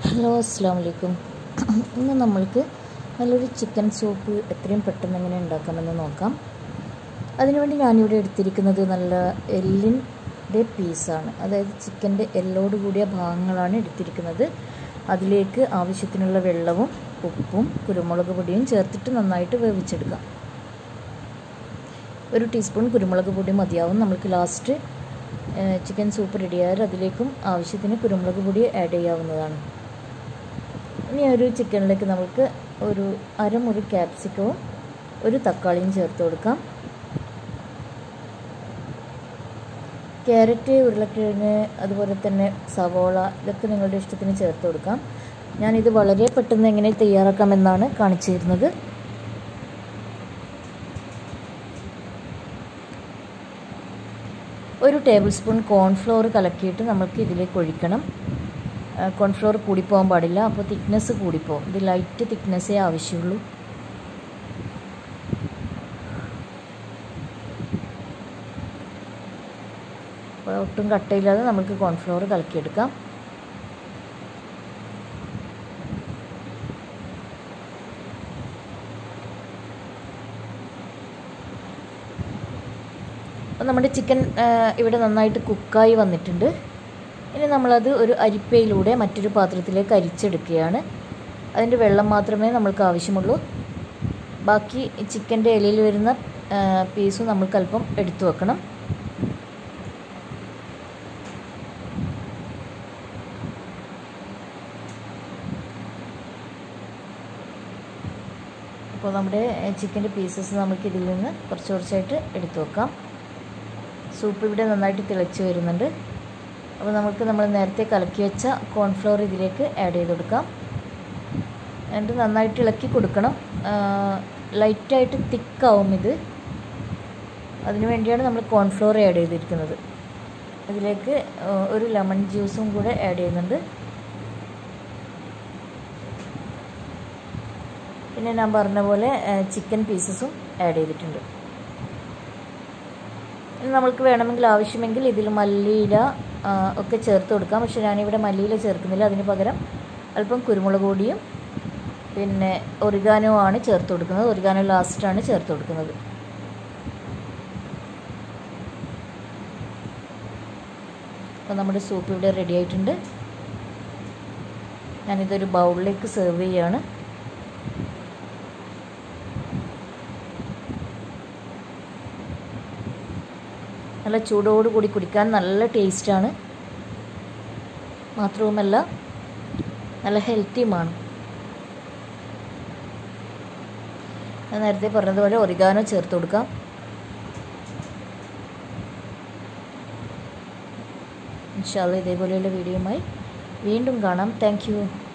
hello അസ്സാം വലൈക്കും ഇന്ന് നമ്മൾക്ക് നല്ലൊരു ചിക്കൻ സൂപ്പ് എത്രയും പെട്ടെന്ന് എങ്ങനെ ഉണ്ടാക്കാമെന്ന് നോക്കാം അതിനുവേണ്ടി ഞാനിവിടെ എടുത്തിരിക്കുന്നത് നല്ല എല്ലിൻ്റെ പീസാണ് അതായത് ചിക്കൻ്റെ എല്ലോട് കൂടിയ ഭാഗങ്ങളാണ് എടുത്തിരിക്കുന്നത് അതിലേക്ക് ആവശ്യത്തിനുള്ള വെള്ളവും ഉപ്പും കുരുമുളക് പൊടിയും ചേർത്തിട്ട് നന്നായിട്ട് വേവിച്ചെടുക്കാം ഒരു ടീസ്പൂൺ കുരുമുളക് പൊടി മതിയാവും നമുക്ക് ലാസ്റ്റ് ചിക്കൻ സൂപ്പ് റെഡിയായാൽ അതിലേക്കും ആവശ്യത്തിന് കുരുമുളക് പൊടി ആഡ് ചെയ്യാവുന്നതാണ് ഇനി ഒരു ചിക്കനിലേക്ക് നമുക്ക് ഒരു അരമുറി ക്യാപ്സിക്കവും ഒരു തക്കാളിയും ചേർത്ത് കൊടുക്കാം ക്യാരറ്റ് ഉരുളക്കിഴങ്ങ് അതുപോലെ തന്നെ സവോള ഇതൊക്കെ നിങ്ങളുടെ ഇഷ്ടത്തിന് ചേർത്ത് കൊടുക്കാം ഞാനിത് വളരെ പെട്ടെന്ന് എങ്ങനെ തയ്യാറാക്കാമെന്നാണ് കാണിച്ചു തരുന്നത് ഒരു ടേബിൾ സ്പൂൺ കോൺഫ്ലോർ കലക്കിയിട്ട് നമുക്ക് ഇതിലേക്ക് ഒഴിക്കണം കോൺഫ്ലോർ കൂടിപ്പോകാൻ പാടില്ല അപ്പോൾ തിക്നെസ് കൂടിപ്പോകും ഇത് ലൈറ്റ് തിക്നെസ്സേ ആവശ്യമുള്ളൂ ഒട്ടും കട്ടയില്ലാതെ നമുക്ക് കോൺഫ്ലോർ കലക്കിയെടുക്കാം അപ്പോൾ നമ്മുടെ ചിക്കൻ ഇവിടെ നന്നായിട്ട് കുക്കായി വന്നിട്ടുണ്ട് ഇനി നമ്മളത് ഒരു അരിപ്പയിലൂടെ മറ്റൊരു പാത്രത്തിലേക്ക് അരിച്ചെടുക്കുകയാണ് അതിൻ്റെ വെള്ളം മാത്രമേ നമ്മൾക്ക് ആവശ്യമുള്ളൂ ബാക്കി ചിക്കൻ്റെ ഇലയിൽ വരുന്ന പീസും നമ്മൾക്ക് അല്പം എടുത്തു വെക്കണം അപ്പോൾ നമ്മുടെ ചിക്കൻ്റെ പീസസ് നമുക്ക് ഇതിൽ നിന്ന് കുറച്ച് കുറച്ചായിട്ട് എടുത്തു വെക്കാം സൂപ്പ് ഇവിടെ നന്നായിട്ട് തിളച്ച് വരുന്നുണ്ട് അപ്പോൾ നമുക്ക് നമ്മൾ നേരത്തെ കലക്കി വെച്ച കോൺഫ്ലോർ ഇതിലേക്ക് ആഡ് ചെയ്ത് കൊടുക്കാം എന്നിട്ട് നന്നായിട്ട് ഇളക്കി കൊടുക്കണം ലൈറ്റായിട്ട് തിക്കാവും ഇത് അതിനു വേണ്ടിയാണ് നമ്മൾ കോൺഫ്ലോർ ആഡ് ചെയ്തിരിക്കുന്നത് ഇതിലേക്ക് ഒരു ലെമൺ ജ്യൂസും കൂടെ ആഡ് ചെയ്യുന്നുണ്ട് പിന്നെ ഞാൻ പറഞ്ഞ പോലെ ചിക്കൻ പീസസും ആഡ് ചെയ്തിട്ടുണ്ട് ഇനി നമ്മൾക്ക് വേണമെങ്കിൽ ആവശ്യമെങ്കിൽ ഇതിൽ മല്ലിയില ഒക്കെ ചേർത്ത് കൊടുക്കാം പക്ഷേ ഞാനിവിടെ മല്ലിയില ചേർക്കുന്നില്ല അതിന് പകരം അല്പം കുരുമുളക് പൊടിയും പിന്നെ ഒറിഗാനോ ആണ് ചേർത്ത് കൊടുക്കുന്നത് ഒറിഗാനോ ലാസ്റ്റാണ് ചേർത്ത് കൊടുക്കുന്നത് അപ്പോൾ നമ്മുടെ സൂപ്പ് ഇവിടെ റെഡി ആയിട്ടുണ്ട് ഞാനിതൊരു ബൗളിലേക്ക് സെർവ് ചെയ്യുകയാണ് നല്ല ചൂടോടുകൂടി കുടിക്കാൻ നല്ല ടേസ്റ്റാണ് മാത്രവുമല്ല നല്ല ഹെൽത്തിയുമാണ് ഞാൻ നേരത്തെ പറഞ്ഞതുപോലെ ഒറിഗാനോ ചേർത്ത് കൊടുക്കാം ഇൻഷാല്ല ഇതേപോലെയുള്ള വീഡിയോയുമായി വീണ്ടും കാണാം താങ്ക്